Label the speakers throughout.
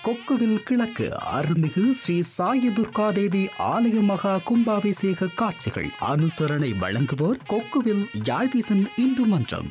Speaker 1: கொக்குவில் கிழக்கு அருள்மிகு ஸ்ரீ சாயி துர்காதேவி ஆலய மகா கும்பாபிஷேக காட்சிகள் அனுசரணை வழங்குவோர் கொக்குவில் யாழ்விசன் இந்து மன்றம்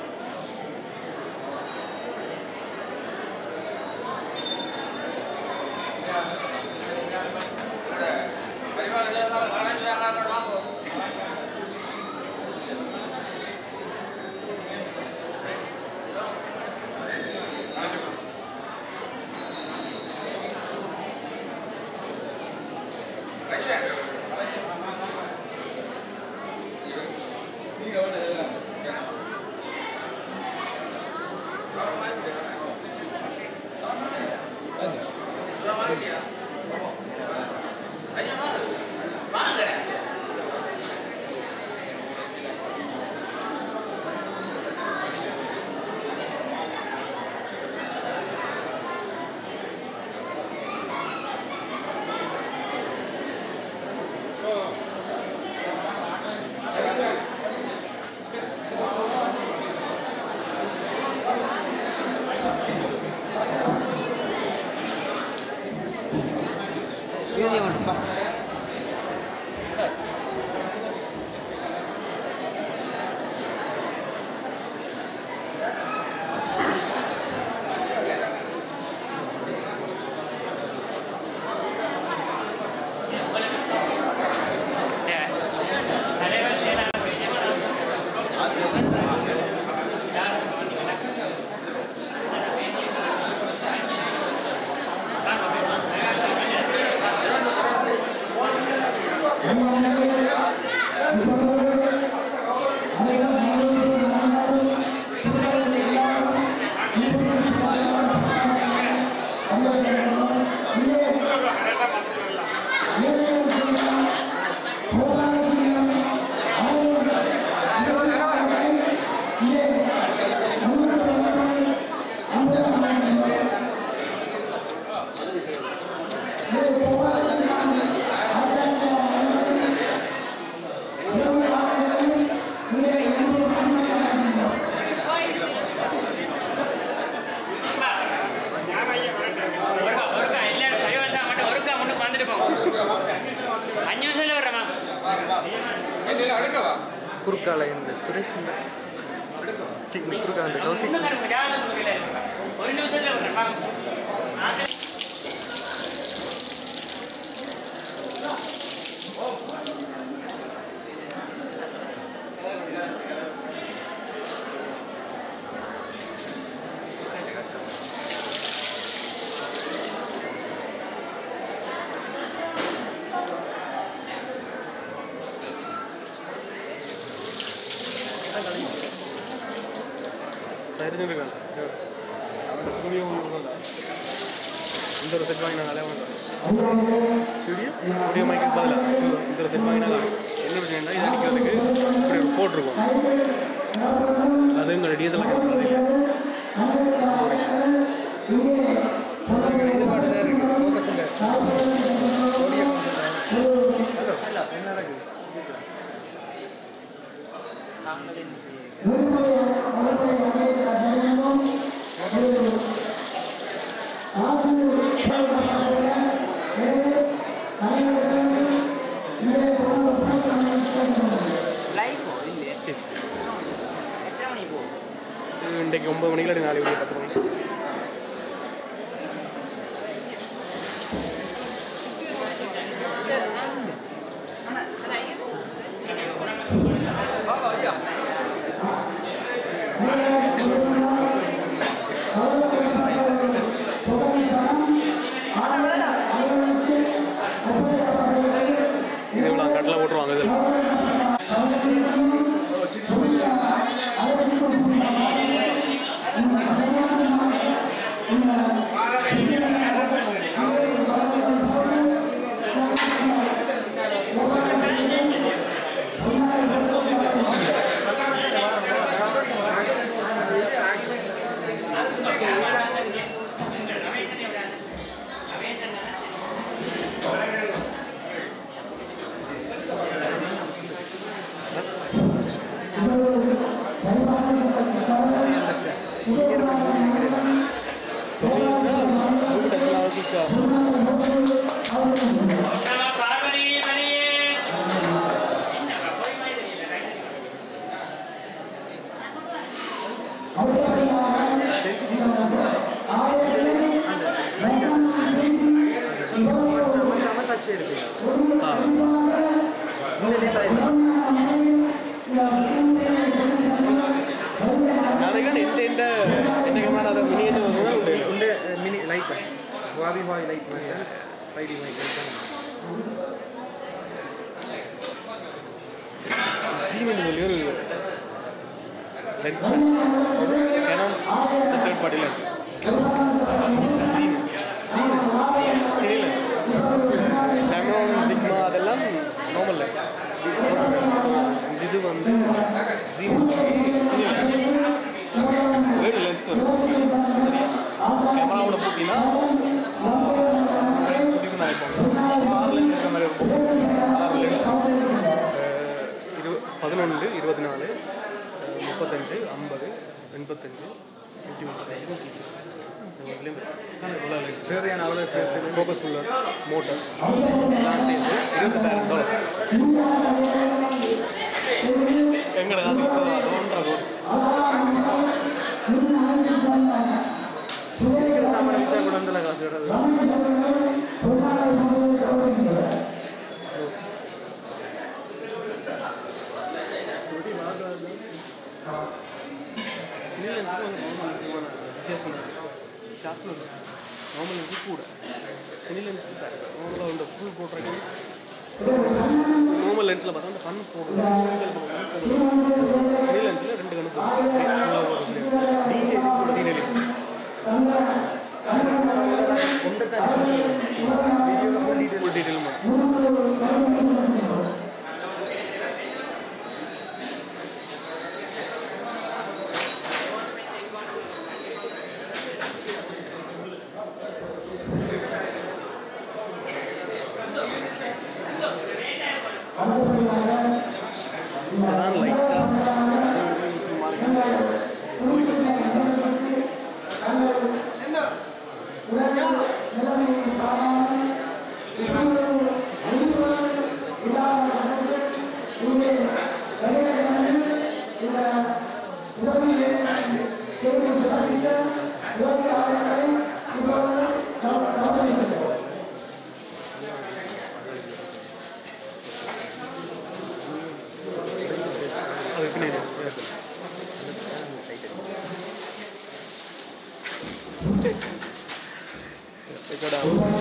Speaker 2: ஒருக்கா ஒருக்கா எல்லாரும் பரிவர்த்தனை மட்டும் ஒருக்கா மட்டும் வந்துட்டு போங்க அஞ்சு நிமிஷத்துல வர்றேம்மா
Speaker 3: குறுக்கால இந்த சுரேஷ் இந்த சி, இந்த குறுக்கால இந்த கௌசிக்
Speaker 2: இன்னும் கணக்கு ஜாதகம் சொல்லல. ஒரு நிமிஷத்துல வர்றேன் வாங்க. நாங்க-
Speaker 3: சரிஞ்சு இருக்காங்க அவன் ஸ்டுடியோ இந்த ஒரு செட் வாங்கினாங்களே அவன் ஸ்டுடியோ ஸ்டுடியோ மைக்கு பதிலாக இந்த ஒரு செட் வாங்கினாங்க என்ன பிரச்சனைனா இது அடிக்கிறதுக்கு இப்படி ஒரு போட்டிருக்கோம் அது உங்களோட டீசல்
Speaker 4: இது மட்டும் தான் இருக்கு ஃபோக்கஸ் இல்லை
Speaker 3: என்ன நடக்குது
Speaker 2: லைவோ இல்லையே எத்தனை மணி போ
Speaker 3: இது இன்றைக்கு ஒன்பது மணிக்கு இல்லாட்டி நாளைக்கு பத்து மணிக்கு இது இவ்வளோ கட்டில் போட்டுருவாங்க இதில்
Speaker 2: ஆ
Speaker 4: ஹுவாவி ஹுவாவி லைட் மாதிரி தான் ஃபைவ் டி மைக் லைட் தான்
Speaker 3: சீமெண்ட் சொல்லி ஒரு lens Canon third party lens cine lens Tamron Sigma அதெல்லாம் நார்மல் லென்ஸ் இது வந்து சீமெண்ட் சினி லென்ஸ் ஏழு லென்ஸ் வரும் சரியா கேமராவோட போட்டினா ஆறு லென்ஸ் இருக்கிற மாதிரி இருக்கும் ஆறு லென்ஸ் இரு பதினொன்று இருபத்தி நாலு அஹ் முப்பத்தஞ்சு ஐம்பது எண்பத்தஞ்சு நூற்றி முப்பத்தஞ்சு நூற்றி
Speaker 4: தேவையான அவ்வளோ
Speaker 3: ஃபோக்கஸ் ஃபுல்லர் மோட்டர் எல்லாம் சேர்ந்து இருபத்தெட்டாயிரம் டாலர்ஸ் எங்கட காசு இப்போ ஒன்றரை கோடி
Speaker 4: இருக்கிற சாமான விற்றா கூட வந்தல காசு வராது
Speaker 3: சினிலன்ஸுக்கு வந்து நார்மல் லென்ஸுமான வித்தியாசம் ஷார்ப்னஸ் நார்மல் லென்ஸு கூட சினிலென்ஸ் நார்மலாக இந்த ஃபுல் போட்டுறக்கு நார்மல் லென்ஸில் பார்த்தா அந்த கண் போடுறது சினிலென்ஸில் ரெண்டு கணக்கு போடுறது டீடைல் ஃபுல் டீடைல் மட்டும் அதான் லைட்டாக அது பின்னாடி ఇక్కడ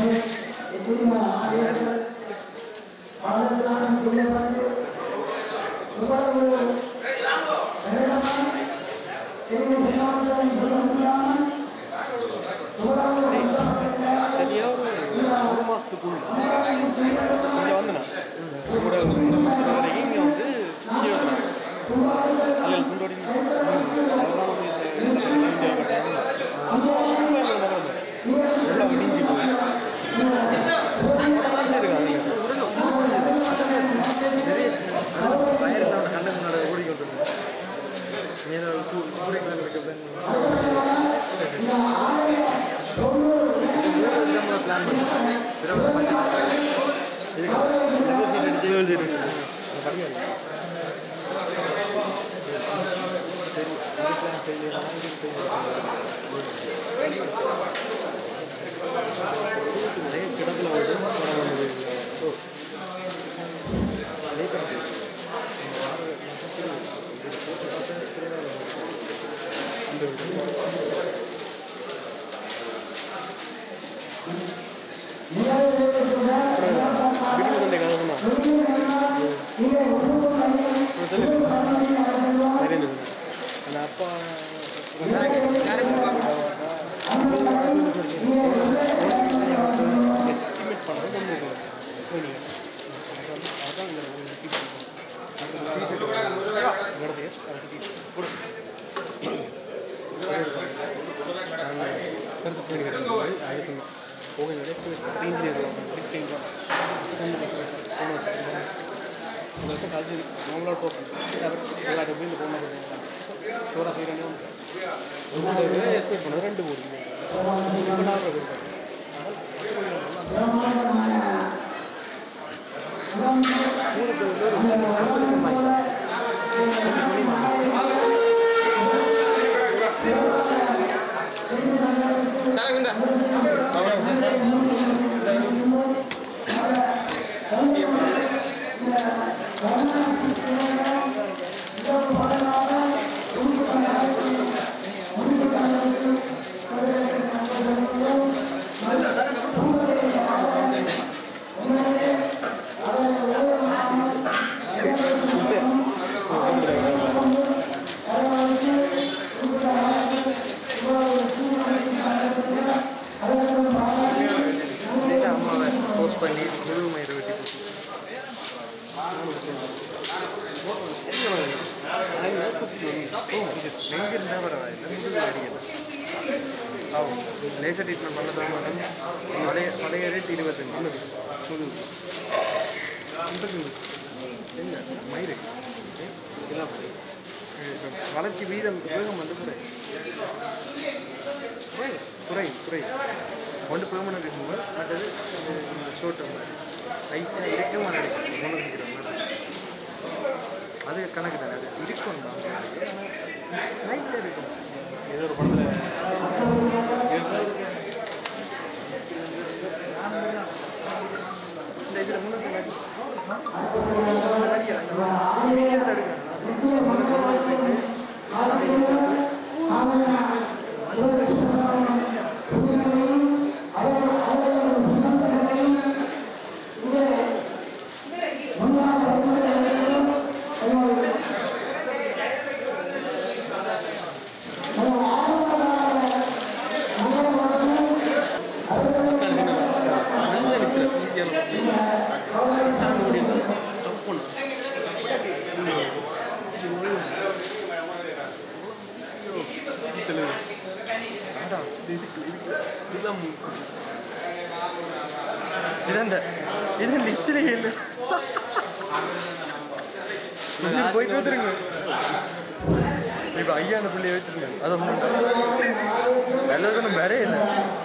Speaker 3: சரியா ஒரு ஒரு மாதத்துக்குள்ள இங்கே வந்தேன் கூட வரைக்கும் இங்கே வந்து இங்கே வந்தேன் அல்ல குண்டோடி அவ்வளோதான் வந்து இந்தியா எவ்வளோ இடிஞ்சு போய்
Speaker 4: பயத்தில் அவனை கண்ணுக்கு முன்னாடி ஓடிக்கொண்டு ஏதோ கூடைக்குள்ள பிளான் பண்ணி
Speaker 3: நிறைய கிடத்துல வந்து படம் வந்தது ஓ அதே கிடக்கு வீட்டில் கொண்டே கதை சொன்னா சரி அந்த அப்பா எஸ்டிமேட் பண்ணுறது கொண்டு போகணும் அதான் இந்த கூட கருத்து போய் கேட்டேன் அது சொன்னேன் போக எஸ்டிமேட் பண்ணி இன்ஜினியர் டிஸ்டிங் போன வச்சுருக்கேன் அந்த வருஷம் காலேஜ் நார்மலாக போகும் எல்லாரும் போய் இந்த போன ஷோராக செய்கிறேன் எஸ்டிமேட் பண்ணது ரெண்டு கோடி இப்போ நான் கொடுப்பேன்
Speaker 4: நெஞ்சு இருந்தால் பரவாயில்லை முதுகு அடிக்கல ஆகும் லேசர் ட்ரீட்மெண்ட் பண்ண தர மாட்டேன் பழைய பழைய ரேட் இருபத்தஞ்சு முதுகு முதுகு இல்லை மயிறு எல்லாம் வளர்ச்சி வீதம் வேகம் வந்து குறை குறை குறை ஒன்று பெர்மனன்ட் ரிமூவல் மற்றது இந்த ஷோர்ட் டேர்ம் லைட்டாக இருக்கும் மறுபடி கொண்டு வந்துக்கிறோம் அது கணக்கு தானே அது இருக்கும் தான் லைட்டாக இருக்கும்
Speaker 3: ஏதோ ஒரு படத்தில்
Speaker 4: இந்த இதில் முன்னூற்றி
Speaker 3: மனுஷன் நிற்கிற ஈஸியான தாண்ட முடியும் தப்புன்னு இதெல்லாம்
Speaker 4: இது அந்த இது லிஸ்டில் இல்லை இது போயிட்டு வந்துருங்க இப்போ ஐயா அந்த பிள்ளைய வச்சிருங்க அதை எல்லாருக்கும் வேறே இல்லை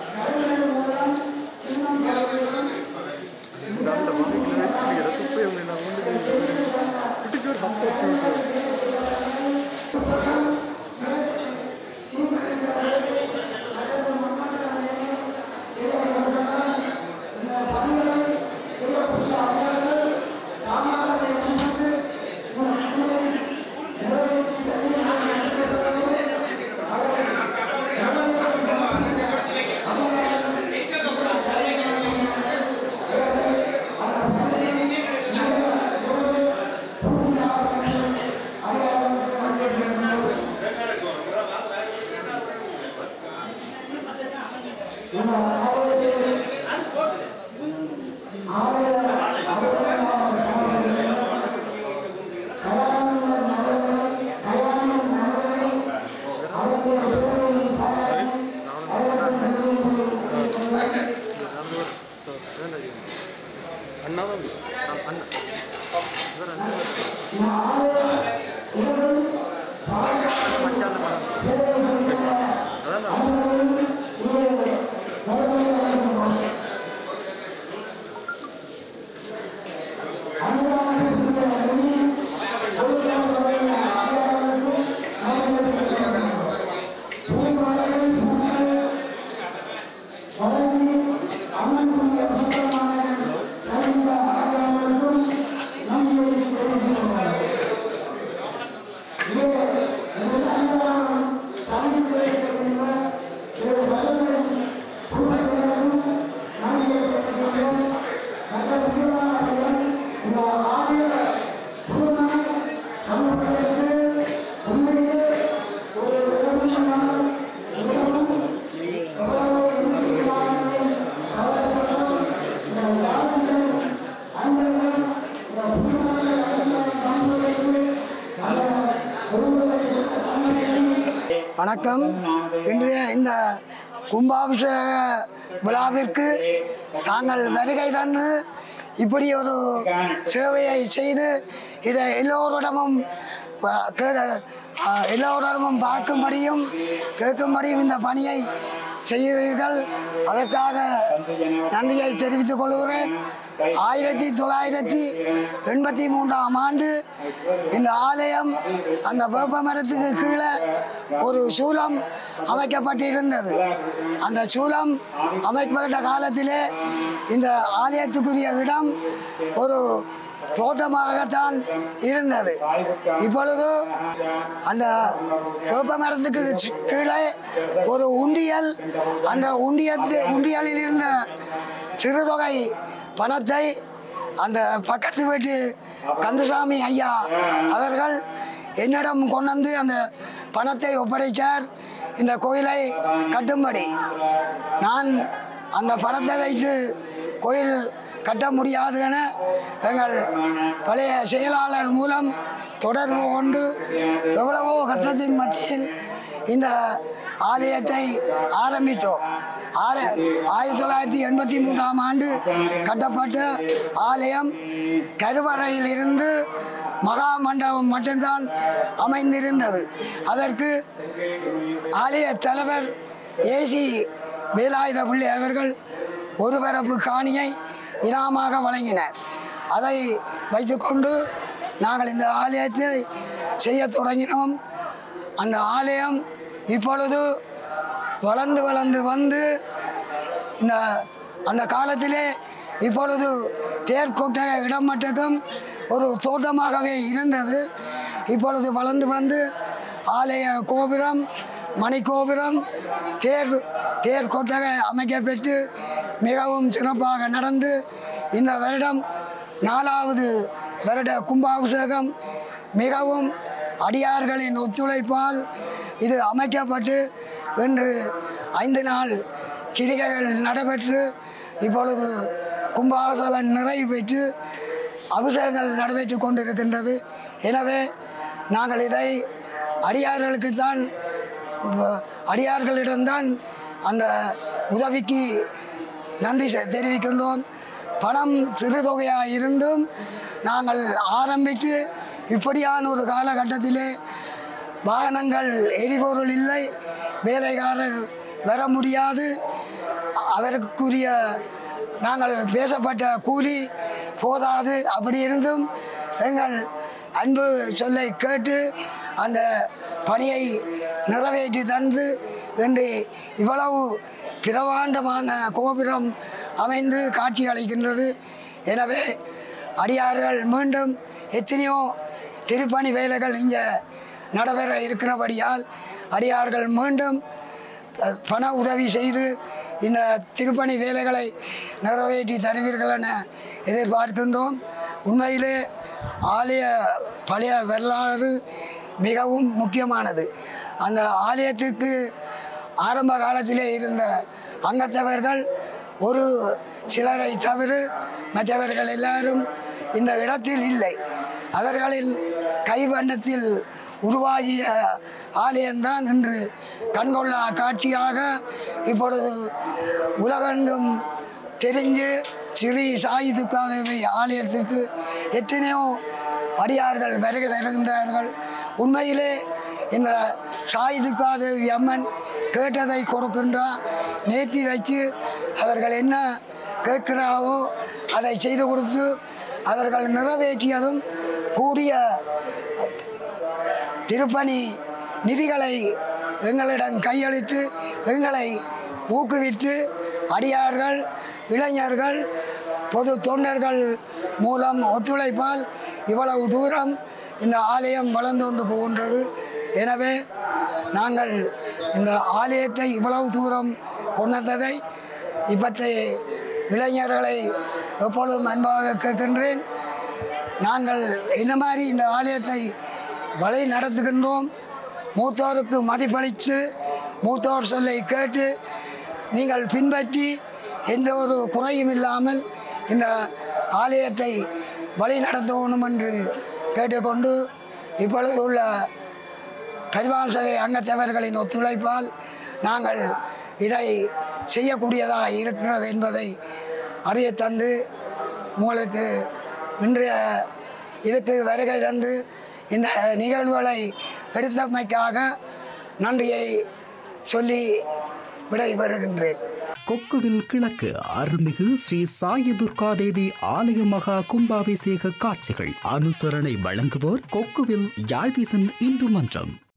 Speaker 4: நல்ல வாங்கிக்கல வச்சிருக்கிற குப்பையை உங்களை நான் கொண்டு குட்டிச்சோறு சப்போர்ட்
Speaker 3: அண்ணா தான்
Speaker 4: அண்ணா மச்சான் படம் அதான்
Speaker 5: வணக்கம் இன்றைய இந்த கும்பாபிஷேக விழாவிற்கு தாங்கள் வருகை தந்து இப்படி ஒரு சேவையை செய்து இதை எல்லோரிடமும் ப- கே- ஆ, எல்லோரிடமும் பார்க்கும்படியும் கேட்கும்படியும் இந்த பணியை செய்கிறீர்கள் அதற்காக நன்றியை தெரிவித்துக் கொள்கிறேன் ஆயிரத்தி தொள்ளாயிரத்தி எண்பத்தி மூன்றாம் ஆண்டு இந்த ஆலயம் அந்த வேப்ப மரத்துக்கு கீழே ஒரு சூலம் அமைக்கப்பட்டிருந்தது அந்த சூலம் அமைக்கப்பட்ட காலத்திலே இந்த ஆலயத்துக்குரிய இடம் ஒரு தோட்டமாகத்தான் இருந்தது இப்பொழுது அந்த வேப்ப மரத்துக்கு சி- கீழே ஒரு உண்டியல் அந்த உண்டியத்து உண்டியலில் இருந்த சிறுதொகை பணத்தை அந்த பக்கத்து வீட்டு கந்தசாமி ஐயா அவர்கள் என்னிடம் கொண்டு வந்து அந்த பணத்தை ஒப்படைத்தார் இந்த கோயிலை கட்டும்படி நான் அந்த பணத்தை வைத்து கோயில் கட்ட முடியாது என எங்கள் பழைய செயலாளர் மூலம் தொடர்பு கொண்டு எவ்வளவோ கஷ்டத்தின் மத்தியில் இந்த ஆலயத்தை ஆரம்பித்தோம் ஆர ஆயிரத்தி தொள்ளாயிரத்தி எண்பத்தி மூன்றாம் ஆண்டு கட்டப்பட்ட ஆலயம் கருவறையில் இருந்து மகா மண்டபம் மட்டும்தான் அமைந்திருந்தது அதற்கு ஆலய தலைவர் ஏசி வேலாயுத பிள்ளை அவர்கள் ஒரு பரப்பு காணியை இனாமாக வழங்கினார் அதை வைத்துக்கொண்டு நாங்கள் இந்த ஆலயத்தை செய்ய தொடங்கினோம் அந்த ஆலயம் இப்பொழுது வளர்ந்து வளர்ந்து வந்து இந்த அந்த காலத்திலே இப்பொழுது தேர்கொட்ட இடம் மட்டுக்கும் ஒரு தோட்டமாகவே இருந்தது இப்பொழுது வளர்ந்து வந்து ஆலய கோபுரம் மணிக்கோபுரம் தேர் தேர் கொட்டகை அமைக்கப்பெற்று மிகவும் சிறப்பாக நடந்து இந்த வருடம் நாலாவது வருட கும்பாபிஷேகம் மிகவும் அடியார்களின் ஒத்துழைப்பால் இது அமைக்கப்பட்டு இன்று ஐந்து நாள் கிரிகைகள் நடைபெற்று இப்பொழுது கும்பாபிஷேகம் நிறைவு பெற்று அபிஷேகங்கள் நடைபெற்று கொண்டிருக்கின்றது எனவே நாங்கள் இதை அடியார்களுக்குத்தான் வ- அடியார்களிடம்தான் அந்த உதவிக்கு நன்றி செ- தெரிவிக்கின்றோம் பணம் சிறு தொகையாக இருந்தும் நாங்கள் ஆரம்பித்து இப்படியான ஒரு காலகட்டத்திலே வாகனங்கள் எரிபொருள் இல்லை வேலைக்காரர் வர முடியாது அதற்குரிய நாங்கள் பேசப்பட்ட கூலி போதாது அப்படி இருந்தும் எங்கள் அன்பு சொல்லை கேட்டு அந்த பணியை நிறைவேற்றி தந்து இன்று இவ்வளவு பிரமாண்டமான கோபுரம் அமைந்து காட்சி அளிக்கின்றது எனவே அடியார்கள் மீண்டும் எத்தனையோ திருப்பணி வேலைகள் இங்கே நடைபெற இருக்கிறபடியால் அடியார்கள் மீண்டும் அஹ், பண உதவி செய்து இந்த திருப்பணி வேலைகளை நிறைவேற்றி தருவீர்கள் என எதிர்பார்க்கின்றோம் உண்மையிலே ஆலய பழைய வரலாறு மிகவும் முக்கியமானது அந்த ஆலயத்திற்கு ஆரம்ப காலத்திலே இருந்த அங்கத்தவர்கள் ஒரு சிலரை தவிர மற்றவர்கள் எல்லாரும் இந்த இடத்தில் இல்லை அவர்களின் கைவண்ணத்தில் உருவாகிய ஆலயம்தான் இன்று கண்கொள்ளா காட்சியாக இப்பொழுது உலகெங்கும் தெரிஞ்சு ஸ்ரீ சாயி துக்காதேவி ஆலயத்திற்கு எத்தனையோ அடியார்கள் வருகை தருகின்றார்கள் உண்மையிலே இந்த சாயி துக்காதேவி அம்மன் கேட்டதை கொடுக்கின்றார் நேர்த்தி வச்சு அவர்கள் என்ன கேட்கிறாவோ அதை செய்து கொடுத்து அவர்கள் நிறைவேற்றியதும் கூடிய திருப்பணி நிதிகளை எங்களிடம் கையளித்து எங்களை ஊக்குவித்து அடியார்கள் இளைஞர்கள் பொது தொண்டர்கள் மூலம் ஒத்துழைப்பால் இவ்வளவு தூரம் இந்த ஆலயம் வளர்ந்து கொண்டு போகின்றது எனவே நாங்கள் இந்த ஆலயத்தை இவ்வளவு தூரம் கொண்டதை இப்பத்தை இளைஞர்களை எப்பொழுதும் அன்பாக கேட்கின்றேன் நாங்கள் என்ன மாதிரி இந்த ஆலயத்தை வழி நடத்துகின்றோம் மூத்தோருக்கு மதிப்பளித்து மூத்தோர் சொல்லை கேட்டு நீங்கள் பின்பற்றி எந்த ஒரு குறையும் இல்லாமல் இந்த ஆலயத்தை வழி நடத்தணும் என்று கேட்டுக்கொண்டு இப்பொழுது உள்ள பரிவார சபை அங்கத்தவர்களின் ஒத்துழைப்பால் நாங்கள் இதை செய்யக்கூடியதாக இருக்கிறது என்பதை அறிய தந்து உங்களுக்கு இன்றைய இதுக்கு வருகை தந்து இந்த நிகழ்வுகளை எடுத்தமைக்காக நன்றியை சொல்லி விடைபெறுகின்றேன்
Speaker 1: கொக்குவில் கிழக்கு அருள்மிகு ஸ்ரீ சாயி துர்காதேவி ஆலய மகா கும்பாபிஷேக காட்சிகள் அனுசரணை வழங்குவோர் கொக்குவில் யாழ்விசன் இந்து மன்றம்